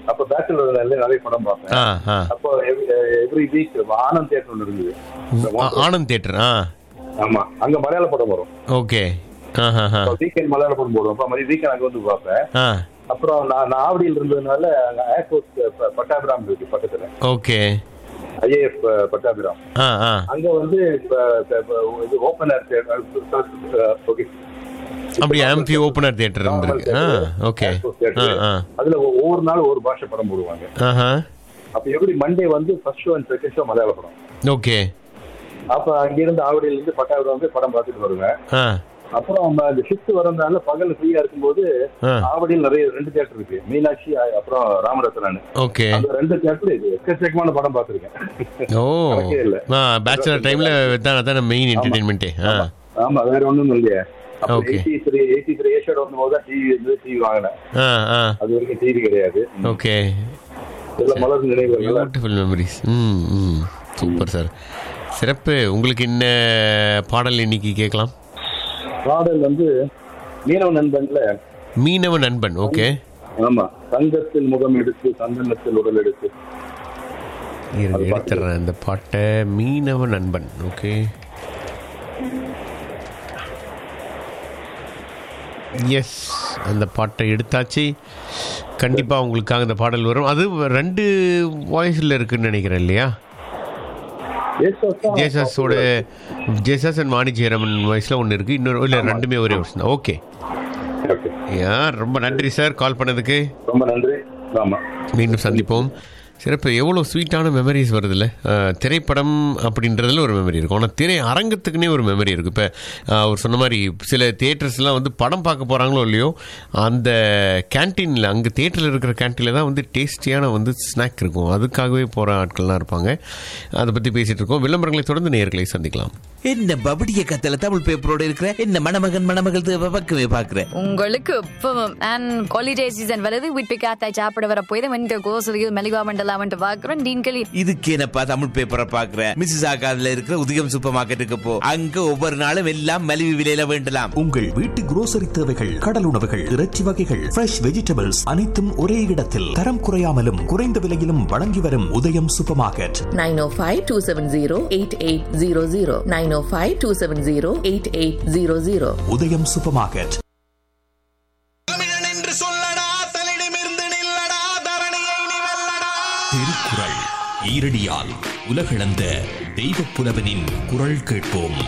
அப்ப பேச்சுலர் நிறைய படம் பார்ப்பேன் ஆ ஆ அப்போ எவ்ரி வீக் ஆனந்த் தியேட்டர் ஒன்று இருந்தது ஆ, ஆனந்த் தேட்டர் ஆ ஆமா அங்க மலையாள படம் வரும் ஓகே ஆ ஆ ஆ வீக்கெண்ட் மலையாள படம் போடுவோம் அப்ப மாதிரி வீக்கெண்ட் அங்க வந்து பார்ப்பேன் ஆ அப்புறம் நான் நான் ஆவடியில் இருந்ததுனால அங்க ஏர்போர்ட் பட்டாபிராம் இருக்கு பக்கத்துல ஓகே ஐஏஎஃப் பட்டாபிராம் ஆ ஆ அங்க வந்து இப்ப இப்ப- இப்ப இது ஓப்பன் ஏர் ஓகே அப்படி ஆம்பி ஓப்பனர் தேட்டர் இருந்திருக்கு ஆ ஓகே ஆ ஆ அதுல ஒ- ஒவ்வொரு நாள் ஒரு பாஷை படம் போடுவாங்க ஆஹா அப்ப எப்படி மண்டே வந்து first show and second show Malayalam படம் ஓகே அப்ப அங்கிருந்து ஆவடியில இருந்து பட்டாபுரம் வந்து படம் பார்த்துட்டு வருவேன் ஆ அப்புறம் நம்ம அந்த ஷிஃப்ட் வரதுனால பகல் ஃப்ரீயா இருக்கும்போது ஆ ஆவடியில் நிறைய ரெண்டு தியேட்டர் இருக்கு மீனாட்சி அ- அப்புறம் ராமரத்னன் ஓகே அந்த ரெண்டு தியேட்டர் இது எக்கச்சக்கமான படம் பார்த்திருக்கேன் ஓ கணக்கே இல்ல. ஆ பேச்சுலர் டைம்ல தான் அதான் மெயின் என்டர்டைன்மெண்ட்டே ஆ ஆமா வேற ஒண்ணும் இல்லையே அப்போ Okay. Eighty three eighty three ஏஷோட வரும்போது தான் டிவி இருந்து டிவி வாங்கினேன் ஆ ஆ அது வரைக்கும் டிவி கிடையாது ஓகே இதெல்லாம் மலர் நினைவுகள் பியூட்டிஃபுல் மெமரிஸ் ம் ம் சூப்பர் சார் சிறப்பு உங்களுக்கு என்ன பாடல் இன்னைக்கு கேட்கலாம் பாடல் வந்து மீனவ நண்பன்ல மீனவ நண்பன் ஓகே ஆமா தங்கத்தில் முகம் எடுத்து சந்தனத்தில் உடல் எடுத்து இருங்க எடுத்துறேன் இந்த பாட்டை மீனவ நண்பன் ஓகே எஸ் அந்த பாட்டை எடுத்தாச்சு கண்டிப்பாக உங்களுக்காக இந்த பாடல் வரும் அது ரெண்டு வாய்ஸில் இருக்குன்னு நினைக்கிறேன் இல்லையா ஜேசஸோட ஜேசஸ் அண்ட் வாணி ஜெயராமன் வாய்ஸில் ஒன்று இருக்குது இன்னொரு இல்லை ரெண்டுமே ஒரே வாய்ஸ் தான் ஓகே ஓகே ஏன் ரொம்ப நன்றி சார் கால் பண்ணதுக்கு ரொம்ப நன்றி ஆமா மீண்டும் சந்திப்போம் சிறப்பு எவ்வளோ ஸ்வீட்டான மெமரிஸ் வருதுல்ல அஹ், திரைப்படம் அப்படின்றதுல ஒரு மெமரி இருக்கும் ஆனால் திரை அரங்கத்துக்குனே ஒரு மெமரி இருக்கும் இப்போ அவர் சொன்ன மாதிரி சில தியேட்டர்ஸ்லாம் வந்து படம் பார்க்க போகிறாங்களோ இல்லையோ அந்த கேன்டீனில் அங்கே தியேட்டரில் இருக்கிற கேன்டீனில் தான் வந்து டேஸ்டியான வந்து ஸ்நாக் இருக்கும் அதுக்காகவே போகிற ஆட்கள்லாம் இருப்பாங்க அதை பற்றி பேசிகிட்டு இருக்கோம் விளம்பரங்களை தொடர்ந்து நேர்களை சந்திக்கலாம் என்ன பபடிய கத்தல தமிழ் பேப்பரோட இருக்கிற என்ன மணமகன் மணமகள் தேவை பக்கமே பாக்குற உங்களுக்கு இப்பவும் அண்ட் ஹாலிடே சீசன் வருது வீட்டு காத்தாய் சாப்பிட வர போய் வெந்த கோசலியில் மெலிவா மண்டலாமன்ட்டு பார்க்குறோம் டீன்களி இதுக்கு என்னப்பா தமிழ் பேப்பரை பாக்குற மிஸ்ஸஸ் ஆகாதுல இருக்கிற உதயம் சூப்பர் மார்க்கெட்டுக்கு போ அங்க ஒவ்வொரு நாளும் எல்லாம் மலிவு விலையில வேண்டலாம் உங்கள் வீட்டு grocery தேவைகள் கடல் உணவுகள் இறைச்சி வகைகள் ஃப்ரெஷ் வெஜிடபிள்ஸ் அனைத்தும் ஒரே இடத்தில் தரம் குறையாமலும் குறைந்த விலையிலும் வழங்கி வரும் உதயம் சூப்பர் மார்க்கெட் 905-270-8800 905-270-8800 உதயம் சூப்பர் மார்க்கெட் தமிழன் என்று சொல்லடா தலிடமிருந்து நில்லடா தரணியை நீ வெல்லடா திருக்குறள் ஈரடியால் உலகளந்த தெய்வப் புலவனின் குரல் கேட்போம்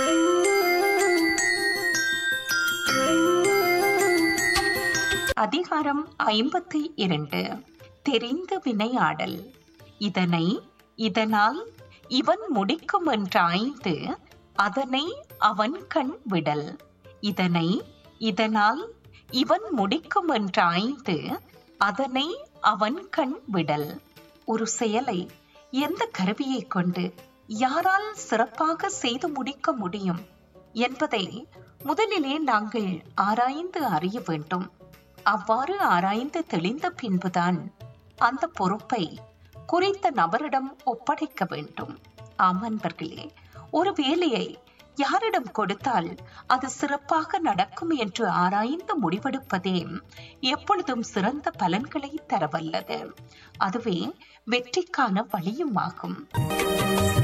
அதிகாரம் ஐம்பத்தி இரண்டு தெரிந்து வினையாடல் இதனை இதனால் இவன் முடிக்கும் என்றாய்ந்து அதனை அவன் கண் விடல் இதனை இதனால் இவன் முடிக்கும் என்றாய்ந்து அதனை அவன் கண் விடல் ஒரு செயலை எந்த கருவியை கொண்டு யாரால் சிறப்பாக செய்து முடிக்க முடியும் என்பதை முதலிலே நாங்கள் ஆராய்ந்து அறிய வேண்டும் அவ்வாறு ஆராய்ந்து தெளிந்த பின்புதான் அந்த பொறுப்பை குறித்த நபரிடம் ஒப்படைக்க வேண்டும் ஆம் அன்பர்களே ஒரு வேலையை யாரிடம் கொடுத்தால் அது சிறப்பாக நடக்கும் என்று ஆராய்ந்து முடிவெடுப்பதே எப்பொழுதும் சிறந்த பலன்களை தரவல்லது அதுவே வெற்றிக்கான வழியும் ஆகும்